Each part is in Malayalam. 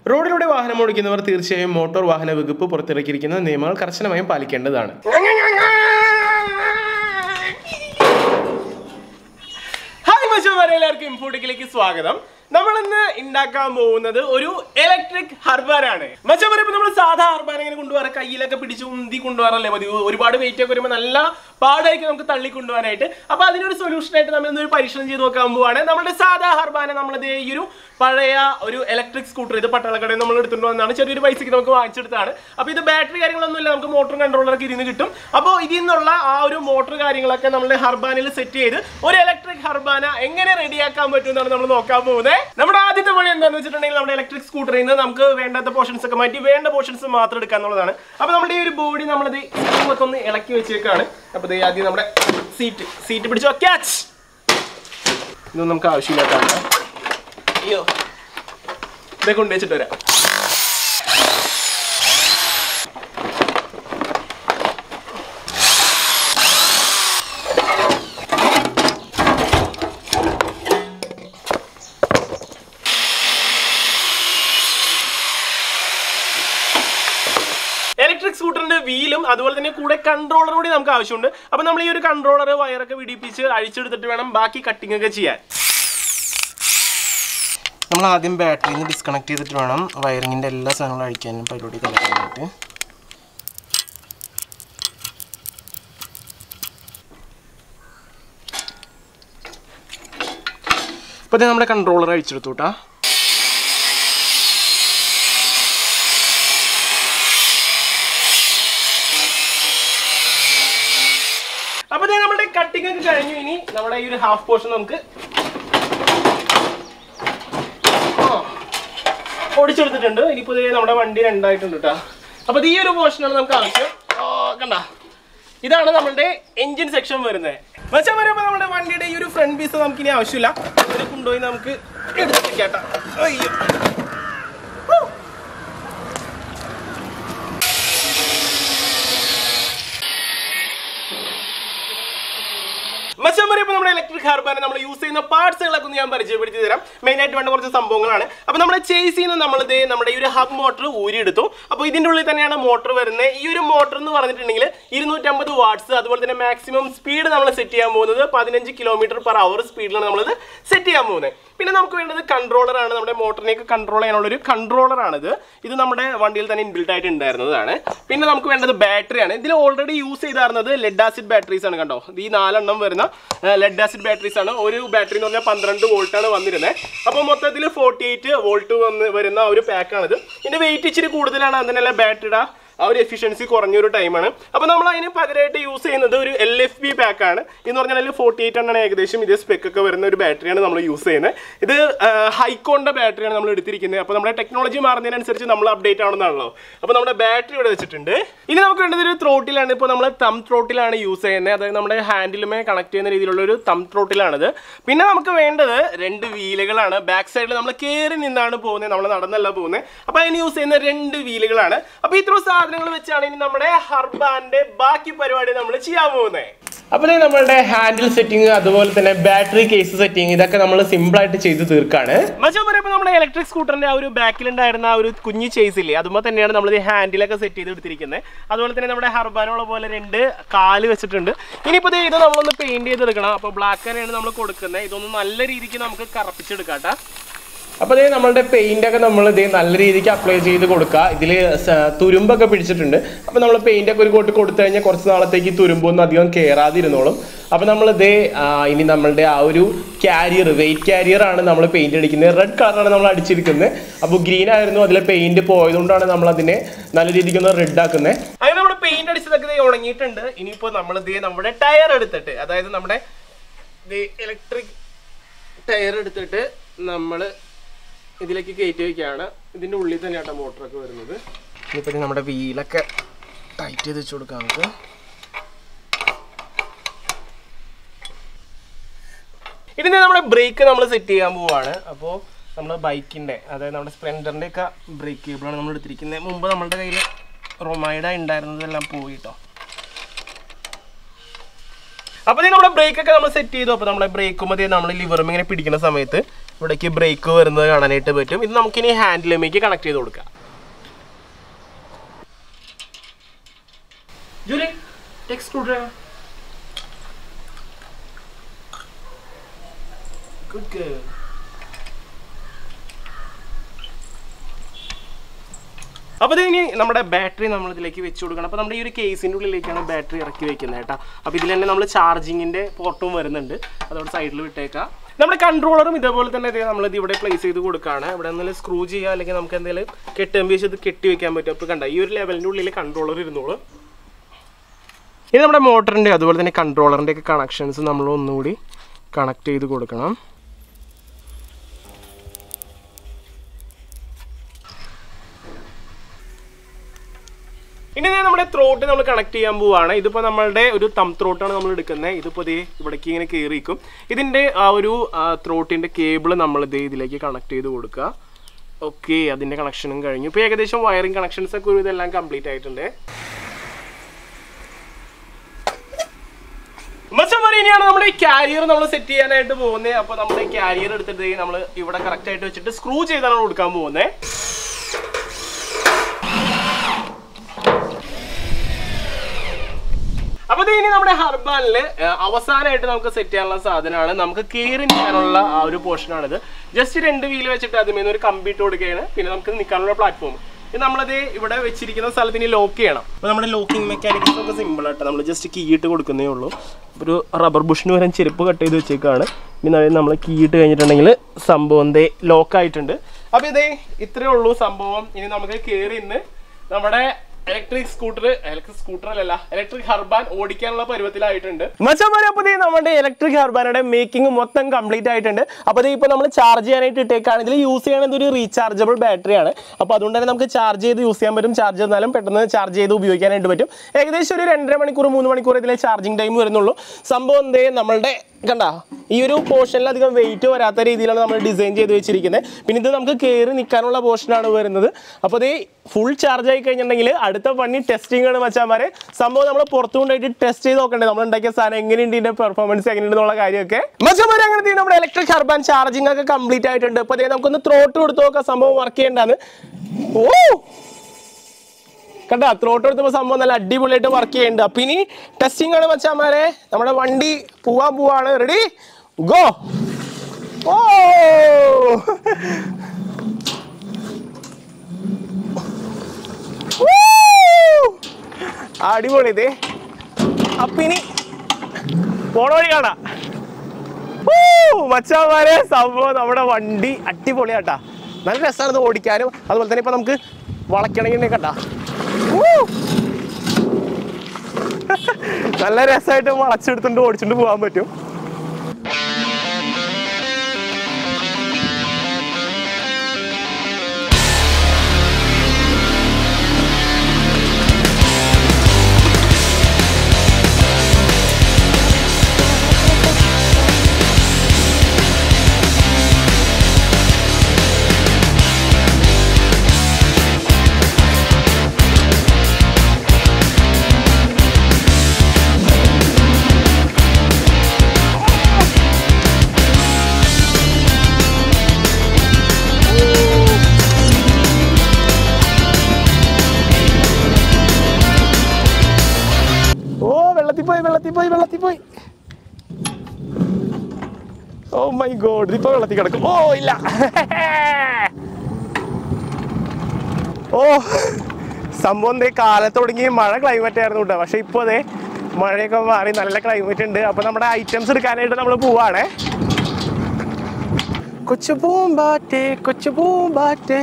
റോഡിലൂടെ വാഹനം ഓടിക്കുന്നവർ തീർച്ചയായും മോട്ടോർ വാഹന വകുപ്പ് പുറത്തിറക്കിയിരിക്കുന്ന നിയമങ്ങൾ കർശനമായും പാലിക്കേണ്ടതാണ് ഹായ് മച്ചന്മാരെ എല്ലാവർക്കും ഇൻഫോട്ടിക്കിലേക്ക് സ്വാഗതം നമ്മൾ ഇന്ന് ഉണ്ടാക്കാൻ പോകുന്നത് ഒരു ഇലക്ട്രിക് ഹർബാനാണ് മച്ചന്മാരെ ഇപ്പൊ നമ്മൾ സാധാ ഹർബാൻ ഇങ്ങനെ കൊണ്ടുപോകാൻ കയ്യിലൊക്കെ പിടിച്ച് ഉന്തി കൊണ്ടുപോകാറല്ലേ മതി ഒരുപാട് വെയിറ്റ് ഒക്കെ വരുമ്പോൾ നല്ല പാടായിരിക്കും നമുക്ക് തള്ളി കൊണ്ടുപോകാനായിട്ട് അപ്പൊ അതിനൊരു സൊല്യൂഷൻ ആയിട്ട് നമ്മൾ ഇന്നൊരു പരീക്ഷണം ചെയ്ത് നോക്കാൻ പോവാണ് നമ്മുടെ സാധാ ഹർബാനെ നമ്മളിത് ഈ ഒരു പഴയ ഒരു ഇലക്ട്രിക് സ്കൂട്ടർ ഇത് പട്ടാളക്കടയിൽ നമ്മൾ എടുത്തുകൊണ്ട് വന്നതാണ് ചെറിയൊരു പൈസക്ക് നമുക്ക് വാങ്ങിച്ചെടുത്താണ് അപ്പൊ ഇത് ബാറ്ററി കാര്യങ്ങളൊന്നും ഇല്ല നമുക്ക് മോട്ടറും കൺട്രോളറൊക്കെ ഇരുന്ന് കിട്ടും അപ്പോൾ ഇതിൽ നിന്നുള്ള ആ ഒരു മോട്ടർ കാര്യങ്ങളൊക്കെ നമ്മൾ ഹർബാനിൽ സെറ്റ് ചെയ്ത് ഒരു ഇലക്ട്രിക് ഹർബാന എങ്ങനെ റെഡിയാക്കാൻ പറ്റും എന്നാണ് നമ്മൾ നോക്കാൻ പോകുന്നത് നമ്മുടെ ആദ്യത്തെ പണി എന്താണെന്ന് വെച്ചിട്ടുണ്ടെങ്കിൽ നമ്മുടെ ഇലക്ട്രിക് സ്കൂട്ടറിൽ നിന്ന് നമുക്ക് വേണ്ടാത്ത പോർഷൻസ് ഒക്കെ മാറ്റി വേണ്ട പോർഷൻസ് മാത്രം എടുക്കുക എന്നുള്ളതാണ് അപ്പോൾ നമ്മുടെ ഈ ഒരു ബോഡി നമ്മളിത് ഒക്കെ ഒന്ന് ഇളക്കി വെച്ചേക്കാണ് അപ്പോൾ ഇത് ആദ്യം നമ്മുടെ സീറ്റ് സീറ്റ് പിടിച്ചോ ക്യാച്ച് ഇതൊന്നും നമുക്ക് ആവശ്യമില്ലാത്തതാണ് അയ്യോ ഇതൊക്കെ കൊണ്ടുവച്ചിട്ട് വരാം ഇലക്ട്രിക് സ്കൂട്ടറിന്റെ വീലും അതുപോലെ തന്നെ കൂടെ കൺട്രോളർ കൂടി നമുക്ക് ആവശ്യമുണ്ട് അപ്പൊ നമ്മൾ ഈ ഒരു കൺട്രോളർ വയറൊക്കെ വിടിപ്പിച്ച് അഴിച്ചെടുത്തിട്ട് വേണം ബാക്കി കട്ടിംഗ് ഒക്കെ ചെയ്യാൻ നമ്മൾ ആദ്യം ബാറ്ററിയിൽ നിന്ന് ഡിസ്കണക്ട് ചെയ്തിട്ട് വേണം വയറിങ്ങിൻ്റെ എല്ലാ സാധനങ്ങളും അഴിക്കാനും പരിപാടി തുടങ്ങാനായിട്ട് അപ്പോൾ ഇത് നമ്മുടെ കൺട്രോളർ അഴിച്ചെടുത്തു കേട്ടാ അപ്പോൾ ഇത് നമ്മുടെ കട്ടിംഗ് ഒക്കെ കഴിഞ്ഞു ഇനി നമ്മുടെ ഈ ഒരു ഹാഫ് പോർഷൻ നമുക്ക് ഓടിച്ചെടുത്തിട്ടുണ്ട് ഇനിയിപ്പോൾ ഇത് നമ്മുടെ വണ്ടി രണ്ടായിട്ടുണ്ട് കേട്ടോ അപ്പോൾ ഈ ഒരു പോർഷനാണ് നമുക്ക് ആവശ്യം ഓ, കണ്ട ഇതാണ് നമ്മുടെ എഞ്ചിൻ സെക്ഷൻ വരുന്നത് വെച്ചാൽ വരുമ്പോൾ നമ്മുടെ വണ്ടിയുടെ ഈ ഒരു ഫ്രണ്ട് പീസ് നമുക്ക് ഇനി ആവശ്യമില്ല ഇത് കൊണ്ടുപോയി നമുക്ക് എടുത്തിരിക്കാട്ടോ അയ്യോ ഹൂ. മച്ചാൻ പറയുമ്പോൾ നമ്മുടെ ഇലക്ട്രിക് ഹാർബാനെ നമ്മൾ യൂസ് ചെയ്യുന്ന പാർട്സുകളൊക്കെ ഒന്ന് ഞാൻ പരിചയപ്പെടുത്തി തരാം മെയിൻ ആയിട്ട് വേണ്ട കുറച്ച് സംഭവങ്ങളാണ് അപ്പോൾ നമ്മുടെ ചേസിൽ നിന്ന് നമ്മൾ ഇത് നമ്മുടെ ഈ ഒരു ഹബ് മോട്ടർ ഊരിയെടുത്തു അപ്പോൾ ഇതിൻ്റെ ഉള്ളിൽ തന്നെയാണ് മോട്ടർ വരുന്നത് ഈ ഒരു മോട്ടർ എന്ന് പറഞ്ഞിട്ടുണ്ടെങ്കിൽ ഇരുന്നൂറ്റമ്പത് വാട്ട്സ് അതുപോലെ തന്നെ മാക്സിമം സ്പീഡ് നമ്മൾ സെറ്റ് ചെയ്യാൻ പോകുന്നത് പതിനഞ്ച് കിലോമീറ്റർ പെർ അവർ സ്പീഡിലാണ് നമ്മളിത് സെറ്റ് ചെയ്യാൻ പോകുന്നത് പിന്നെ നമുക്ക് വേണ്ടത് കൺട്രോളർ ആണ് നമ്മുടെ മോട്ടറിനെയൊക്കെ കൺട്രോൾ ചെയ്യാനുള്ള ഒരു കൺട്രോളർ ആണിത് ഇത് നമ്മുടെ വണ്ടിയിൽ തന്നെ ഇൻബിൽട്ട് ആയിട്ട് ഉണ്ടായിരുന്നതാണ് പിന്നെ നമുക്ക് വേണ്ടത് ബാറ്ററിയാണ് ഇതിൽ ഓൾറെഡി യൂസ് ചെയ്തായിരുന്നത് ലെഡ് ആസിഡ് ബാറ്ററീസ് ആണ് കണ്ടോ ഇത് ഈ നാലെണ്ണം വരുന്ന ലെഡ് ആസിഡ് ബാറ്ററീസ് ആണ് ഒരു ബാറ്ററി എന്ന് പറഞ്ഞാൽ പന്ത്രണ്ട് വോൾട്ട് ആണ് വന്നിരുന്നത് അപ്പോൾ മൊത്തത്തിൽ ഫോർട്ടി എയ്റ്റ് വോൾട്ട് വന്ന് വരുന്ന ഒരു പാക്കാണിത് ഇതിന്റെ വെയിറ്റ് ഇച്ചിരി കൂടുതലാണ് അതിനല്ല ബാറ്ററിയുടെ ആ ഒരു എഫിഷ്യൻസി കുറഞ്ഞൊരു ടൈമാണ് അപ്പോൾ നമ്മൾ അതിന് പകരമായിട്ട് യൂസ് ചെയ്യുന്നത് ഒരു എൽ എഫ് ബി പാക്കാണ് എന്ന് പറഞ്ഞാൽ ഫോർട്ടി എയ്റ്റ് ആണ് ഏകദേശം ഇതേ സ്പെക്ക് ഒക്കെ വരുന്ന ഒരു ബാറ്ററിയാണ് നമ്മൾ യൂസ് ചെയ്യുന്നത് ഇത് ഹൈക്കോണിൻ്റെ ബാറ്ററിയാണ് നമ്മൾ എടുത്തിരിക്കുന്നത് അപ്പോൾ നമ്മുടെ ടെക്നോളജി മാറുന്നതിനനുസരിച്ച് നമ്മൾ അപ്ഡേറ്റ് ആവുന്നതാണല്ലോ അപ്പോൾ നമ്മുടെ ബാറ്ററി ഇവിടെ വെച്ചിട്ടുണ്ട് ഇനി നമുക്ക് വേണ്ടത് ഒരു ത്രോട്ടിലാണ് ഇപ്പോൾ നമ്മൾ തം ത്രോട്ടിലാണ് യൂസ് ചെയ്യുന്നത് അതായത് നമ്മുടെ ഹാൻഡിലുമേ കണക്ട് ചെയ്യുന്ന രീതിയിലുള്ള ഒരു തം ത്രോട്ടിലാണിത് പിന്നെ നമുക്ക് വേണ്ടത് രണ്ട് വീലുകളാണ് ബാക്ക് സൈഡിൽ നമ്മൾ കയറി നിന്നാണ് പോകുന്നത് നമ്മൾ നടന്നല്ല പോകുന്നത് അപ്പോൾ അതിന് യൂസ് ചെയ്യുന്ന രണ്ട് വീലുകളാണ് അപ്പോൾ ഇത്ര സാധനങ്ങൾ വെച്ചാണ് ഇനി നമ്മുടെ ഹർബാന്റെ ബാക്കി പരിപാടി നമ്മൾ ചെയ്യാൻ പോകുന്നത് അപ്പോൾ ഇത് നമ്മളുടെ ഹാൻഡിൽ സെറ്റിംഗ് അതുപോലെ തന്നെ ബാറ്ററി കേസ് സെറ്റിംഗ് ഇതൊക്കെ നമ്മൾ സിമ്പിൾ ആയിട്ട് ചെയ്ത് തീർക്കാണ് മച്ചാൻ പറയുമ്പോൾ നമ്മുടെ ഇലക്ട്രിക് സ്കൂട്ടറിന്റെ ആ ഒരു ബാക്കിലുണ്ടായിരുന്ന ആ ഒരു കുഞ്ഞു ചേസ് ഇല്ലേ അതുമ്പോൾ തന്നെയാണ് നമ്മൾ ഈ ഹാൻഡിലൊക്കെ സെറ്റ് ചെയ്ത് എടുത്തിരിക്കുന്നത് അതുപോലെ തന്നെ നമ്മുടെ ഹർബാനുള്ള പോലെ രണ്ട് കാല് വെച്ചിട്ടുണ്ട് ഇനിയിപ്പോൾ ഇത് നമ്മളൊന്ന് പെയിന്റ് ചെയ്തെടുക്കണം അപ്പോൾ ബ്ലാക്ക് തന്നെയാണ് നമ്മൾ കൊടുക്കുന്നത് ഇതൊന്ന് നല്ല രീതിക്ക് നമുക്ക് കറപ്പിച്ചെടുക്കാം കേട്ടോ അപ്പോൾ ഇതേ നമ്മളുടെ പെയിന്റ് ഒക്കെ നമ്മൾ ഇത് നല്ല രീതിക്ക് അപ്ലൈ ചെയ്ത് കൊടുക്കുക ഇതിൽ തുരുമ്പൊക്കെ പിടിച്ചിട്ടുണ്ട് അപ്പോൾ നമ്മൾ പെയിന്റ് ഒക്കെ ഒരു കോട്ട് കൊടുത്തു കഴിഞ്ഞാൽ കുറച്ച് നാളത്തേക്ക് ഈ തുരുമ്പൊന്നും അധികം കയറാതിരുന്നോളും അപ്പോൾ നമ്മൾ ഇതേ ആ, ഇനി നമ്മളുടെ ആ ഒരു കാരിയർ വെയിറ്റ് കാരിയർ ആണ് നമ്മൾ പെയിന്റ് അടിക്കുന്നത് റെഡ് കളറാണ് നമ്മൾ അടിച്ചിരിക്കുന്നത് അപ്പോൾ ഗ്രീൻ ആയിരുന്നു അതിലെ പെയിന്റ് പോയതുകൊണ്ടാണ് നമ്മൾ അതിനെ നല്ല രീതിക്ക് ഒന്ന് റെഡ് ആക്കുന്നത് അങ്ങനെ നമ്മുടെ പെയിന്റ് അടിച്ചതൊക്കെ ദേ ഉണങ്ങിയിട്ടുണ്ട് ഇനിയിപ്പോൾ നമ്മൾ ഇതേ നമ്മുടെ ടയർ എടുത്തിട്ട് അതായത് നമ്മുടെ ഇലക്ട്രിക് ടയർ എടുത്തിട്ട് നമ്മൾ ഇതിലേക്ക് കയറ്റി വയ്ക്കുകയാണ് ഇതിൻ്റെ ഉള്ളിൽ തന്നെയാണ് മോട്ടറൊക്കെ വരുന്നത് ഇനിയിപ്പോൾ നമ്മുടെ വീലൊക്കെ ടൈറ്റ് ചെയ്ത് വെച്ച് കൊടുക്കാം നമുക്ക് ഇതിൻ്റെ നമ്മുടെ ബ്രേക്ക് നമ്മൾ സെറ്റ് ചെയ്യാൻ പോവാണ് അപ്പോൾ നമ്മൾ ബൈക്കിൻ്റെ അതായത് നമ്മുടെ സ്പ്ലെൻഡറിൻ്റെ ഒക്കെ ബ്രേക്ക് കേബിളാണ് നമ്മൾ എടുത്തിരിക്കുന്നത് മുമ്പ് നമ്മുടെ കയ്യിൽ റൊമൈഡ ഉണ്ടായിരുന്നതെല്ലാം പോയി കേട്ടോ അപ്പോൾ നമ്മുടെ ബ്രേക്ക് ഒക്കെ നമ്മൾ സെറ്റ് ചെയ്തു അപ്പോൾ നമ്മുടെ ബ്രേക്കും മതി നമ്മൾ ലിവറും ഇങ്ങനെ പിടിക്കുന്ന സമയത്ത് ഇവിടേക്ക് ബ്രേക്ക് വരുന്നത് കാണാനായിട്ട് പറ്റും ഇത് നമുക്കിനി ഹാൻഡിലുമേക്ക് കണക്ട് ചെയ്ത് കൊടുക്കാം Julie take screwdriver good girl അപ്പോൾ ഇത് ഇനി നമ്മുടെ ബാറ്ററി നമ്മൾ ഇതിലേക്ക് വെച്ച് കൊടുക്കണം അപ്പോൾ നമ്മുടെ ഈ ഒരു കേസിൻ്റെ ഉള്ളിലേക്കാണ് ബാറ്ററി ഇറക്കി വെക്കുന്നത് കേട്ടോ അപ്പോൾ ഇതിൽ തന്നെ നമ്മൾ ചാർജിങ്ങിൻ്റെ പോർട്ടും വരുന്നുണ്ട് അതോടെ സൈഡിൽ വിട്ടേക്കാം നമ്മുടെ കൺട്രോളറും ഇതേപോലെ തന്നെ ഇത് നമ്മളിത് ഇവിടെ പ്ലേസ് ചെയ്ത് കൊടുക്കുകയാണ് ഇവിടെ എന്തെങ്കിലും സ്ക്രൂ ചെയ്യുക അല്ലെങ്കിൽ നമുക്ക് എന്തെങ്കിലും കെട്ടുമ്പോൾ ഇത് കെട്ടി വെക്കാൻ പറ്റും അപ്പോൾ കണ്ട ഈ ഒരു ലെവലിൻ്റെ ഉള്ളിൽ കൺട്രോളർ ഇരുന്നോളൂ ഇനി നമ്മുടെ മോട്ടറിൻ്റെ അതുപോലെ തന്നെ കൺട്രോളറിൻ്റെ ഒക്കെ കണക്ഷൻസ് നമ്മൾ ഒന്നുകൂടി കണക്ട് ചെയ്ത് കൊടുക്കണം ഇനി ദേ നമ്മുടെ ത്രോട്ട് നമ്മൾ കണക്ട് ചെയ്യാൻ പോവാണ് ഇതിപ്പോൾ നമ്മളുടെ ഒരു തം ത്രോട്ടാണ് നമ്മൾ എടുക്കുന്നത് ഇതിപ്പോൾ ദേ ഇവിടേക്ക് ഇങ്ങനെ കയറിയിരിക്കും ഇതിൻ്റെ ആ ഒരു ത്രോട്ടിൻ്റെ കേബിൾ നമ്മൾ ദേ ഇതിലേക്ക് കണക്ട് ചെയ്ത് കൊടുക്കുക ഓക്കെ അതിൻ്റെ കണക്ഷനും കഴിഞ്ഞു ഇപ്പോൾ ഏകദേശം വയറിംഗ് കണക്ഷൻസ് ഒക്കെ ഒരു ഇതെല്ലാം കംപ്ലീറ്റ് ആയിട്ടുണ്ട് മച്ചന്മാരെ ഇനിയാണ് നമ്മുടെ ഈ കാരിയർ നമ്മൾ സെറ്റ് ചെയ്യാനായിട്ട് പോകുന്നത് അപ്പോൾ നമ്മുടെ കാരിയർ എടുത്തിട്ട് നമ്മൾ ഇവിടെ കറക്റ്റ് ആയിട്ട് വെച്ചിട്ട് സ്ക്രൂ ചെയ്താണ് കൊടുക്കാൻ പോകുന്നത് അപ്പൊ ഇത് ഇനി നമ്മുടെ ഹർബാനില് അവസാനമായിട്ട് നമുക്ക് സെറ്റ് ചെയ്യാനുള്ള സാധനമാണ് നമുക്ക് കയറി നിൽക്കാനുള്ള ആ ഒരു പോർഷനാണിത് ജസ്റ്റ് രണ്ട് വീല് വെച്ചിട്ട് അതിൽ ഒരു കമ്പിട്ട് കൊടുക്കുകയാണ് പിന്നെ നമുക്ക് നിൽക്കാനുള്ള പ്ലാറ്റ്ഫോം ഇത് നമ്മളത് ഇവിടെ വെച്ചിരിക്കുന്ന സ്ഥലത്ത് ഇനി ലോക്ക് ചെയ്യണം അപ്പോൾ നമ്മുടെ ലോക്കിംഗ് മെക്കാനിക്സ് ഒക്കെ സിമ്പിൾ ആയിട്ട് നമ്മൾ ജസ്റ്റ് കീ ഇട്ട് കൊടുക്കുന്നേ ഉള്ളൂ ഒരു റബ്ബർ ബുഷിന് വരാൻ ചെരുപ്പ് കട്ട് ചെയ്ത് വെച്ചേക്കാണ് പിന്നെ നമ്മൾ കീ ഇട്ട് കഴിഞ്ഞിട്ടുണ്ടെങ്കിൽ സംഭവം ദേ ലോക്ക് ആയിട്ടുണ്ട് അപ്പോൾ ഇതേ ഇത്രയേ ഉള്ളൂ സംഭവം ഇനി നമുക്ക് കയറി ഇന്ന് നമ്മുടെ ഇലക്ട്രിക് സ്കൂട്ടർ ഇലക്ട്രിക് സ്കൂട്ടർ അല്ലല്ല ഇലക്ട്രിക് ഹർബാൻ ഓടിക്കാനുള്ള പരുവത്തിലായിട്ടുണ്ട് മച്ചന്മാരെ അപ്പോൾ ദേ നമ്മുടെ ഇലക്ട്രിക് ഹർബാനയുടെ മേക്കിംഗ് മൊത്തം കംപ്ലീറ്റ് ആയിട്ടുണ്ട് അപ്പോൾ ഇപ്പോൾ നമ്മൾ ചാർജ് ചെയ്യാനായിട്ട് ഇട്ടേക്കാണ് ഇതിൽ യൂസ് ചെയ്യണത് ഒരു റീചാർജബിൾ ബാറ്ററിയാണ് അപ്പോൾ അതുകൊണ്ട് തന്നെ നമുക്ക് ചാർജ് ചെയ്ത് യൂസ് ചെയ്യാൻ പറ്റും ചാർജ് ചെയ്താലും പെട്ടെന്ന് ചാർജ് ചെയ്ത് ഉപയോഗിക്കാനായിട്ട് പറ്റും ഏകദേശം ഒരു രണ്ടര മണിക്കൂർ മൂന്ന് മണിക്കൂർ ഇതിലെ ചാർജിങ് ടൈം വരുന്നുള്ളൂ സംഭവം എന്തേ നമ്മളുടെ കണ്ട ഈ ഒരു പോർഷനിൽ അധികം വെയിറ്റ് വരാത്ത രീതിയിലാണ് നമ്മൾ ഡിസൈൻ ചെയ്ത് വെച്ചിരിക്കുന്നത് പിന്നെ ഇത് നമുക്ക് കയറി നിൽക്കാനുള്ള പോർഷനാണ് വരുന്നത് അപ്പോൾ ഇത് ഫുൾ ചാർജ് ആയി കഴിഞ്ഞിട്ടുണ്ടെങ്കിൽ അടുത്ത പണി ടെസ്റ്റിംഗ് ആണ് മച്ചാമാരെ സംഭവം നമ്മൾ പുറത്തു കൊണ്ടുപോയിട്ട് ടെസ്റ്റ് ചെയ്ത് നോക്കണ്ടേ നമ്മൾ ഉണ്ടാക്കിയ സാധനം എങ്ങനെയുണ്ട് ഇതിന്റെ പെർഫോമൻസ് എങ്ങനെയുണ്ടെന്നുള്ള കാര്യമൊക്കെ മച്ചാമാരെ അങ്ങനെ നമ്മുടെ ഇലക്ട്രിക് ഹർബാൻ ചാർജിങ് ഒക്കെ കംപ്ലീറ്റ് ആയിട്ടുണ്ട് അപ്പോൾ അതേ നമുക്കൊന്ന് ത്രോട്ട് കൊടുത്ത് നോക്കാം സംഭവം വർക്ക് ചെയ്യേണ്ടതാണ് ഓ കണ്ട ത്രോട്ട് എടുത്തപ്പോൾ സംഭവം നല്ല അടിപൊളിയായിട്ട് വർക്ക് ചെയ്യുന്നുണ്ട് അപ്പൊ ഇനി ടെസ്റ്റിംഗ് ആണ് മച്ചാമാരെ നമ്മുടെ വണ്ടി പോവാൻ പോവാണ് റെഡി ഗോ ഓ അടിപൊളി ഇത് അപ്പൊ ഇനി പോണ വഴി കാണാം ഊ, മച്ചാന്മാരെ സംഭവം നമ്മുടെ വണ്ടി അടിപൊളിയാട്ടാ നല്ല രസമാണ് ഇത് ഓടിക്കാനും അതുപോലെ തന്നെ ഇപ്പൊ നമുക്ക് വളയ്ക്കണമെങ്കിൽ കണ്ടാ ഊ. നല്ല രസമായിട്ട് വളച്ചെടുത്തോണ്ട് ഓടിച്ചോണ്ട് പോകാൻ പറ്റും ഓ വെള്ളത്തിൽ പോയി വെള്ളത്തിൽ പോയി വെള്ളത്തിൽ പോയി ഓ മൈ ഗോഡ് ഇപ്പൊ വെള്ളത്തിൽ കിടക്കും ഓ ഇല്ല ഓ സംഭവം ദേ കാലത്ത് തുടങ്ങി മഴ ക്ലൈമറ്റ് ആയിരുന്നു കേട്ടോ പക്ഷെ ഇപ്പൊ അതെ മഴയൊക്കെ മാറി നല്ല ക്ലൈമറ്റ് ഉണ്ട് അപ്പൊ നമ്മുടെ ഐറ്റംസ് എടുക്കാനായിട്ട് നമ്മൾ പോവാണേ കൊച്ചു പൂമ്പാറ്റെ കൊച്ചു പൂമ്പാറ്റെ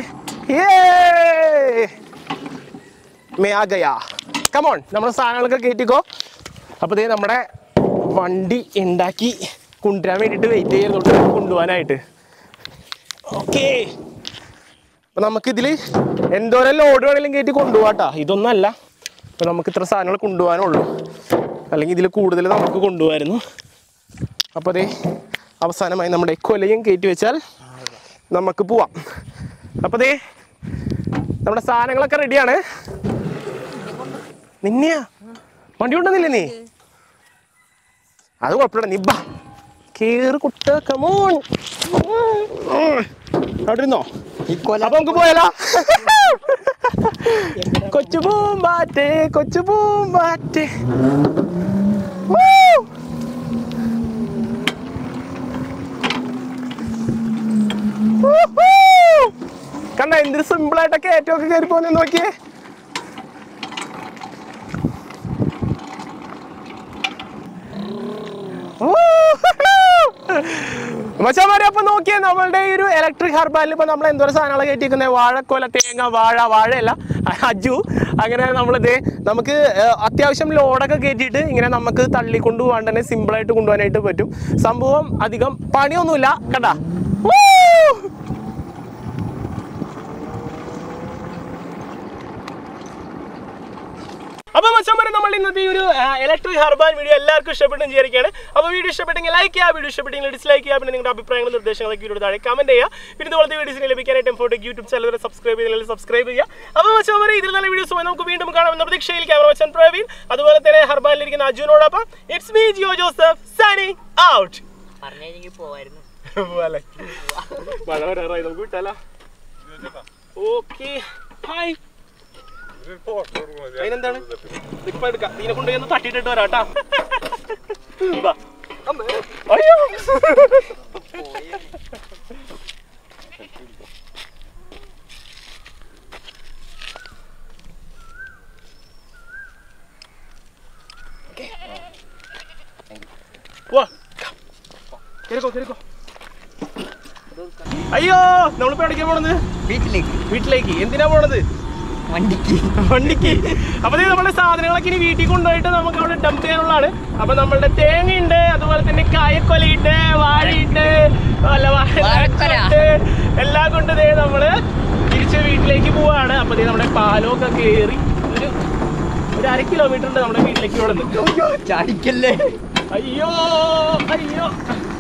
മേ ആ ഗയാ കമോൺ നമ്മുടെ സാധനങ്ങളൊക്കെ കയറ്റിക്കോ അപ്പോൾ ദേ നമ്മുടെ വണ്ടി ഉണ്ടാക്കി കൊണ്ടുവരാൻ വേണ്ടിയിട്ട് വെയിറ്റ് ചെയ്യുന്നുണ്ട് കൊണ്ടുപോകാനായിട്ട് ഓക്കേ അപ്പോൾ നമുക്കിതിൽ എന്തോരം ലോഡ് വേണമെങ്കിലും കയറ്റി കൊണ്ടുപോകാട്ടാ ഇതൊന്നും അല്ല അപ്പോൾ നമുക്ക് ഇത്ര സാധനങ്ങൾ കൊണ്ടുപോകാനുള്ളൂ അല്ലെങ്കിൽ ഇതിൽ കൂടുതൽ നമുക്ക് കൊണ്ടുപോകായിരുന്നു അപ്പോൾ അതേ അവസാനമായി നമ്മുടെ കൊലയും കയറ്റി വെച്ചാൽ നമുക്ക് പോവാം അപ്പോൾ ദേ നമ്മുടെ സാധനങ്ങളൊക്കെ റെഡിയാണ് നിന്നെയാ വണ്ടി കൊണ്ടുവന്നില്ലേ നീ അത് കുഴപ്പമില്ല നീ ബാ കേറ് കുട്ട കമോൺ അവിടെ ഇരുന്നോ ഈ കൊല അപ്പൊ നമുക്ക് പോയാലോ കൊച്ചു പൂമ്പാറ്റ് കൊച്ചു പൂമ്പാറ്റ് Woo! Woohoo! കണ്ട എന്തൊരു സിമ്പിൾ ആയിട്ടൊക്കെ ഏറ്റവും ഒക്കെ കയറി പോകുന്ന നോക്കിയേ മച്ചാമാരെ അപ്പൊ നോക്കിയേ നമ്മളുടെ ഈ ഒരു ഇലക്ട്രിക് ഹർബാലിൽ ഇപ്പൊ നമ്മൾ എന്തോരം സാധനങ്ങൾ കയറ്റിക്കുന്നത് വാഴക്കൊല തേങ്ങ വാഴ വാഴയല്ല അജു അങ്ങനെ നമ്മളിത് നമുക്ക് ഏർ, അത്യാവശ്യം ലോഡൊക്കെ കയറ്റിയിട്ട് ഇങ്ങനെ നമുക്ക് തള്ളിക്കൊണ്ട് പോകാൻ തന്നെ സിമ്പിളായിട്ട് കൊണ്ടുപോകാനായിട്ട് പറ്റും സംഭവം അധികം പണിയൊന്നുമില്ല കണ്ടാ Woo! അപ്പൊ മച്ചന്മാരെ നമ്മൾ ഇന്നത്തെ ഈ ഒരു ഇലക്ട്രിക് ഹർബാൻ വീഡിയോ എല്ലാവർക്കും ഇഷ്ടപ്പെട്ടു വിചാരിക്കുകയാണ് അപ്പോൾ വീഡിയോ ഇഷ്ടപ്പെട്ടെങ്കിൽ ലൈക്ക് ചെയ്യുക വീഡിയോ ഇഷ്ടപ്പെട്ടെങ്കിൽ ഡിസ്ലൈക്ക് ചെയ്യുക പിന്നെ നിങ്ങളുടെ അഭിപ്രായങ്ങളും നിർദ്ദേശങ്ങളൊക്കെ വീഡിയോ താഴെ കമന്റ് ചെയ്യുക പിന്നെ ഇതുപോലത്തെ വീഡിയോസിന് ലഭിക്കാനായിട്ട് എംഫോട്ടിക് യൂട്യൂബ് ചാനൽ വരെ സബ്സ്ക്രൈബ് ചെയ്താൽ സബ്സ്ക്രൈബ് ചെയ്യുക അപ്പോൾ മച്ചന്മാരെ ഇതിൽ നല്ല വീഡിയോസുമായി നമുക്ക് വീണ്ടും കാണാം എന്ന പ്രതീക്ഷയിൽ ക്യാമറ മച്ചൻ പ്രവീൺ അതുപോലെ തന്നെ ഹർബാനിലിരിക്കുന്ന അർജുനോടൊപ്പം it's me Jio Joseph signing out പറഞ്ഞെങ്കിൽ പോവായിരുന്നു മഴ വരാറായി നമുക്ക് വിട്ടാലോ ഓക്കെ ഹായ് അതിനെന്താണ് ഇപ്പൊ എടുക്കാം ഇതിനെ കൊണ്ട് ഒന്ന് തട്ടിയിട്ടിട്ട് വരാട്ടാ വാ. അയ്യോ വാ കേറിക്കോ കേറിക്കോ അയ്യോ നമ്മളിപ്പോ എവിടേക്കാ പോണത് വീട്ടിലേക്ക് വീട്ടിലേക്ക് എന്തിനാ പോണത് വണ്ടിക്ക് വണ്ടിക്ക് അപ്പൊ ദേ നമ്മുടെ സാധനങ്ങളൊക്കെ ഇനി വീട്ടിൽ കൊണ്ടുപോയിട്ട് നമുക്ക് അവിടെ ഡംപ് ചെയ്യാനുള്ളതാണ് അപ്പൊ നമ്മളുടെ തേങ്ങയുണ്ട് അതുപോലെ തന്നെ കായക്കൊലയുണ്ട് വാഴയുണ്ട് അല്ല വാഴ- വാഴക്കൊല. ഉണ്ട്. എല്ലാം കൊണ്ട് ദേ നമ്മള് തിരിച്ച് വീട്ടിലേക്ക് പോവാണ് അപ്പൊ ദേ നമ്മുടെ പാലമൊക്കെ കയറി ഒരു ഒരു അര കിലോമീറ്റർ ഉണ്ട് നമ്മുടെ വീട്ടിലേക്ക് ഇവിടെ നിന്ന് ചാടിക്കല്ലേ അയ്യോ അയ്യോ